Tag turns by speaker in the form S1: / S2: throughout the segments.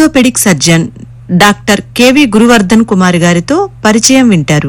S1: Orthopaedic surgeon doctor KV Guruvardhan Kumar గారితో పరిచయం వింటారు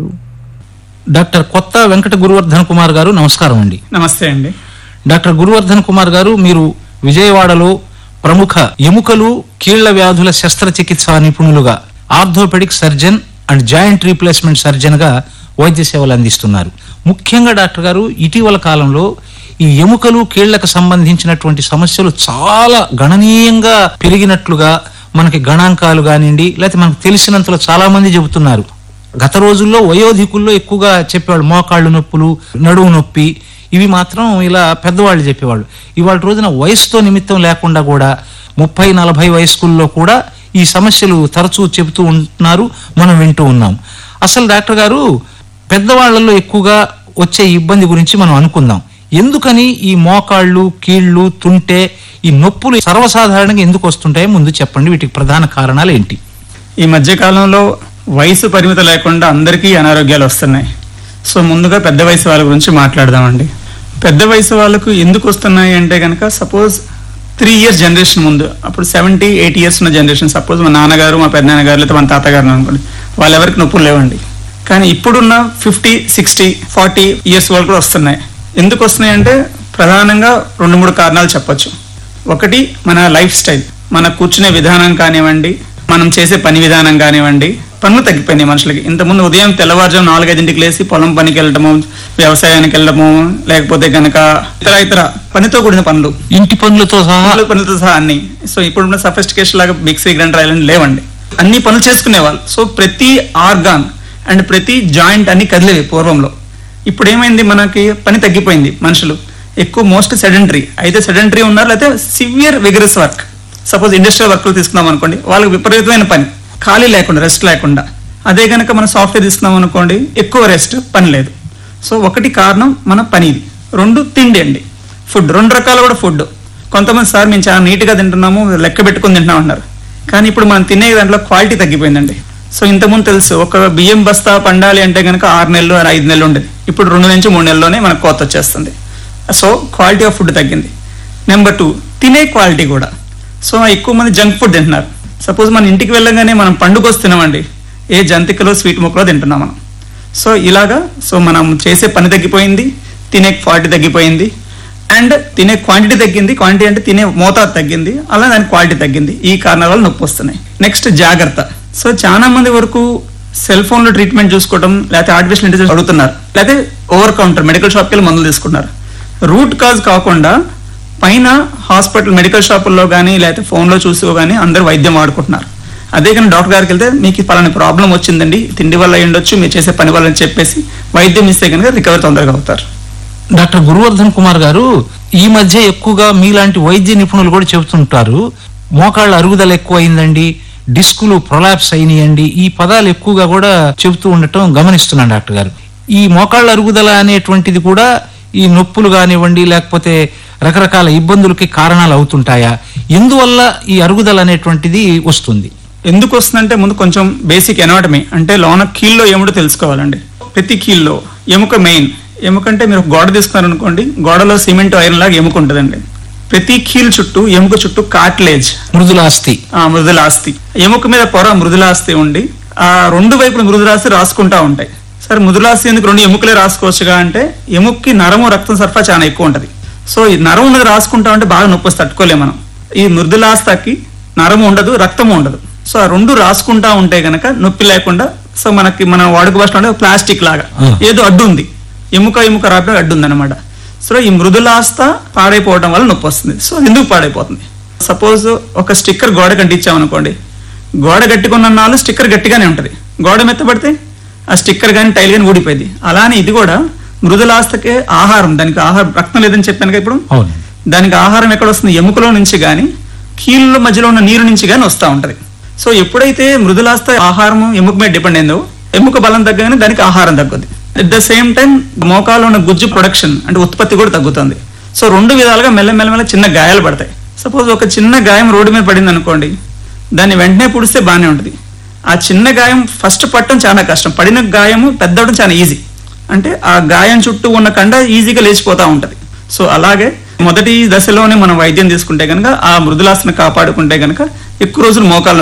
S2: డాక్టర్ కొత్త వెంకట గురువర్ధన్ కుమార్ గారు నమస్కారం అండి
S3: నమస్తే అండి
S2: డాక్టర్ గురువర్ధన్ కుమార్ గారు మీరు విజయవాడలో ప్రముఖ ఎముకలు కీళ్ల వ్యాధుల శస్త్రచికిత్సా నిపుణులుగా orthopaedic surgeon and joint replacement surgeon గా వైద్య సేవలు అందిస్తున్నారు ముఖ్యంగా డాక్టర్ గారు ఇటీవల కాలంలో ఈ ఎముకలు కీళ్లకు సంబంధించినటువంటి సమస్యలు చాలా గణనీయంగా పెరిగినట్లుగా మనకి గణాంకాలు కానివ్వండి లేకపోతే మనకు తెలిసినంతలో చాలా మంది చెబుతున్నారు గత రోజుల్లో వయోధికుల్లో ఎక్కువగా చెప్పేవాళ్ళు మోకాళ్ళు నొప్పులు నడుము నొప్పి ఇవి మాత్రం ఇలా పెద్దవాళ్ళు చెప్పేవాళ్ళు ఇవాళ రోజున వయసుతో నిమిత్తం లేకుండా కూడా ముప్పై నలభై వయస్కుల్లో కూడా ఈ సమస్యలు తరచూ చెబుతూ ఉంటున్నారు మనం వింటూ ఉన్నాం అసలు డాక్టర్ గారు పెద్దవాళ్లలో ఎక్కువగా వచ్చే ఈ ఇబ్బంది గురించి మనం అనుకుందాం ఎందుకని ఈ మోకాళ్ళు కీళ్ళు తుంటే ఈ నొప్పులు సర్వసాధారణంగా ఎందుకు వస్తుంటాయో ముందు చెప్పండి వీటికి ప్రధాన కారణాలు ఏంటి
S3: ఈ మధ్య కాలంలో వయసు పరిమితి లేకుండా అందరికీ అనారోగ్యాలు వస్తున్నాయి సో ముందుగా పెద్ద వయసు వాళ్ళ గురించి మాట్లాడదామండి పెద్ద వయసు వాళ్ళకు ఎందుకు వస్తున్నాయి అంటే కనుక సపోజ్ త్రీ ఇయర్స్ జనరేషన్ ముందు అప్పుడు సెవెంటీ ఎయిట్ ఇయర్స్ ఉన్న జనరేషన్ సపోజ్ మా నాన్నగారు మా పెద్దనాన్నగారు లేదా మన తాతగారు అనుకోండి వాళ్ళు ఎవరికి నొప్పులు లేవండి కానీ ఇప్పుడున్న ఫిఫ్టీ సిక్స్టీ ఫార్టీ ఇయర్స్ వాళ్ళు కూడా వస్తున్నాయి ఎందుకు వస్తున్నాయి అంటే ప్రధానంగా రెండు మూడు కారణాలు చెప్పొచ్చు ఒకటి మన లైఫ్ స్టైల్ మన కూర్చునే విధానం కానివ్వండి మనం చేసే పని విధానం కానివ్వండి పనులు తగ్గిపోయినాయి మనుషులకి ఇంతకుముందు ఉదయం తెల్లవారుజాము నాలుగైదింటికి లేసి పొలం పనికి వెళ్ళడము వ్యవసాయానికి వెళ్ళడము లేకపోతే గనక ఇతర ఇతర పనితో కూడిన పనులు
S2: ఇంటి పనులతో సహా
S3: పనులు పనులతో సహా అన్ని సో ఇప్పుడున్న సఫిస్టికేషన్ లాగా మిక్సీ గ్రైండర్ ఐలాండ్ లేవండి అన్ని పనులు చేసుకునేవాళ్ళు సో ప్రతి ఆర్గాన్ అండ్ ప్రతి జాయింట్ అన్ని కదిలేవి పూర్వంలో ఇప్పుడు ఏమైంది మనకి పని తగ్గిపోయింది మనుషులు ఎక్కువ మోస్ట్ సెడెంటరీ అయితే సెడెంటరీ ఉన్నారు లేకపోతే severe vigorous work suppose industrial వర్క్లు తీసుకున్నాం అనుకోండి వాళ్ళకి విపరీతమైన పని ఖాళీ లేకుండా రెస్ట్ లేకుండా అదే కనుక మనం సాఫ్ట్వేర్ తీసుకున్నాం అనుకోండి ఎక్కువ రెస్ట్ పని లేదు సో ఒకటి కారణం మన పని ఇది రెండు తిండి అండి ఫుడ్ రెండు రకాలు కూడా ఫుడ్ కొంతమంది సార్ మేము చాలా నీట్గా తింటున్నాము లెక్క పెట్టుకుని తింటున్నాం అన్నారు కానీ ఇప్పుడు మనం తినే దాంట్లో క్వాలిటీ తగ్గిపోయిందండి సో ఇంతకుముందు తెలుసు ఒక బియ్యం బస్తా పండాలి అంటే కనుక ఆరు నెలలు ఐదు నెలలు ఉండేది ఇప్పుడు రెండు నుంచి మూడు నెలల్లోనే మనకు కోత వచ్చేస్తుంది సో క్వాలిటీ ఆఫ్ ఫుడ్ తగ్గింది నెంబర్ టూ తినే క్వాలిటీ కూడా సో ఎక్కువ మంది జంక్ ఫుడ్ తింటున్నారు సపోజ్ మన ఇంటికి వెళ్ళగానే మనం పండుగ తినమండి ఏ జంతికలో స్వీట్ ముక్కలో తింటున్నాం మనం సో ఇలాగా సో మనం చేసే పని తగ్గిపోయింది తినే క్వాలిటీ తగ్గిపోయింది అండ్ తినే క్వాంటిటీ తగ్గింది క్వాంటిటీ అంటే తినే మోతాదు తగ్గింది అలా దాని క్వాలిటీ తగ్గింది ఈ కారణాల వల్ల నొప్పి వస్తున్నాయి నెక్స్ట్ జాగ్రత్త సో చాలా మంది వరకు సెల్ ఫోన్ లో ట్రీట్మెంట్ చూసుకోవడం లేకపోతే ఆర్టిఫిషియల్ ఇంటెలిజెన్స్ అడుగుతున్నారు లేకపోతే ఓవర్ కౌంటర్ మెడికల్ షాప్కి వెళ్ళి మందులు తీసుకుంటున్నారు రూట్ కాజ్ కాకుండా పైన హాస్పిటల్ మెడికల్ షాపుల్లో కానీ లేకపోతే ఫోన్లో చూసి కానీ అందరూ వైద్యం వాడుకుంటున్నారు అదే కానీ డాక్టర్ గారికి వెళ్తే మీకు పలాని ప్రాబ్లం వచ్చిందండి తిండి వల్ల అయి ఉండొచ్చు మీరు చేసే పని వల్ల అని చెప్పేసి వైద్యం ఇస్తే కనుక రికవర్ తొందరగా అవుతారు
S2: డాక్టర్ గురువర్ధన్ కుమార్ గారు ఈ మధ్య ఎక్కువగా మీలాంటి వైద్య నిపుణులు కూడా చెబుతుంటారు మోకాళ్ళ అరుగుదల ఎక్కువ అయిందండి డిస్కులు ప్రొలాప్స్ అయినాయండి ఈ పదాలు ఎక్కువగా కూడా చెబుతూ ఉండటం గమనిస్తున్నాను డాక్టర్ గారు ఈ మోకాళ్ళ అరుగుదల అనేటువంటిది కూడా ఈ నొప్పులు కానివ్వండి లేకపోతే రకరకాల ఇబ్బందులకి కారణాలు అవుతుంటాయా ఎందువల్ల ఈ అరుగుదల అనేటువంటిది వస్తుంది
S3: ఎందుకు వస్తుందంటే ముందు కొంచెం బేసిక్ ఎనాటమీ అంటే లోన కీల్లో ఏమిటో తెలుసుకోవాలండి ప్రతి కీల్లో ఎముక మెయిన్ ఎముక అంటే మీరు ఒక గోడ తీసుకున్నారనుకోండి గోడలో సిమెంట్ ఐరన్ లాగా ఎముక ఉంటుందండి ప్రతి కీల్ చుట్టూ ఎముక చుట్టూ కాట్లేజ్
S2: మృదులాస్తి
S3: ఆ మృదులాస్తి ఎముక మీద పొర మృదులాస్తి ఉండి ఆ రెండు వైపుల మృదులాస్తి రాసుకుంటా ఉంటాయి సరే మృదులాస్తి ఎందుకు రెండు ఎముకలే రాసుకోవచ్చుగా అంటే ఎముకకి నరము రక్తం సరఫరా చాలా ఎక్కువ ఉంటది సో ఈ నరం ఉన్నది రాసుకుంటా ఉంటే బాగా నొప్పి వస్తే తట్టుకోలేం మనం ఈ మృదులాస్తకి నరము ఉండదు రక్తము ఉండదు సో ఆ రెండు రాసుకుంటా ఉంటే గనక నొప్పి లేకుండా సో మనకి మన వాడుక భాషలో అంటే ప్లాస్టిక్ లాగా
S2: ఆ.
S3: ఏదో అడ్డు ఉంది ఎముక ఎముక రాపే అడ్డు ఉంది అనమాట సో ఈ మృదులాస్త పాడైపోవడం వల్ల నొప్పి వస్తుంది సో ఎందుకు పాడైపోతుంది సపోజ్ ఒక స్టిక్కర్ గోడ కంటించామనుకోండి గోడ గట్టికున్న నాళ్ళు స్టిక్కర్ గట్టిగానే ఉంటుంది గోడ మెత్తబడితే ఆ స్టిక్కర్ కానీ టైల్ కానీ ఊడిపోయింది అలానే ఇది కూడా మృదులాస్తకే ఆహారం దానికి ఆహారం రక్తం లేదని చెప్పాను కదా ఇప్పుడు
S2: అవును
S3: దానికి ఆహారం ఎక్కడ వస్తుంది ఎముకలో నుంచి కానీ కీళ్ళ మధ్యలో ఉన్న నీరు నుంచి కానీ వస్తూ ఉంటది సో ఎప్పుడైతే మృదులాస్త ఆహారం ఎముక మీద డిపెండ్ అయిందో ఎముక బలం తగ్గగానే దానికి ఆహారం తగ్గుద్ది అట్ ద సేమ్ టైం మోకాల్లో ఉన్న గుజ్జు ప్రొడక్షన్ అంటే ఉత్పత్తి కూడా తగ్గుతుంది సో రెండు విధాలుగా మెల్ల మెల్ల మెల్ల చిన్న గాయాలు పడతాయి సపోజ్ ఒక చిన్న గాయం రోడ్డు మీద పడింది అనుకోండి దాన్ని వెంటనే పుడిస్తే బాగానే ఉంటుంది ఆ చిన్న గాయం ఫస్ట్ పట్టడం చాలా కష్టం పడిన గాయము పెద్దవడం చాలా ఈజీ అంటే ఆ గాయం చుట్టూ ఉన్న కండ ఈజీగా లేచిపోతా ఉంటది సో అలాగే మొదటి దశలోనే మనం వైద్యం తీసుకుంటే కనుక ఆ మృదులాసన కాపాడుకుంటే కనుక ఎక్కువ రోజులు మోకాలు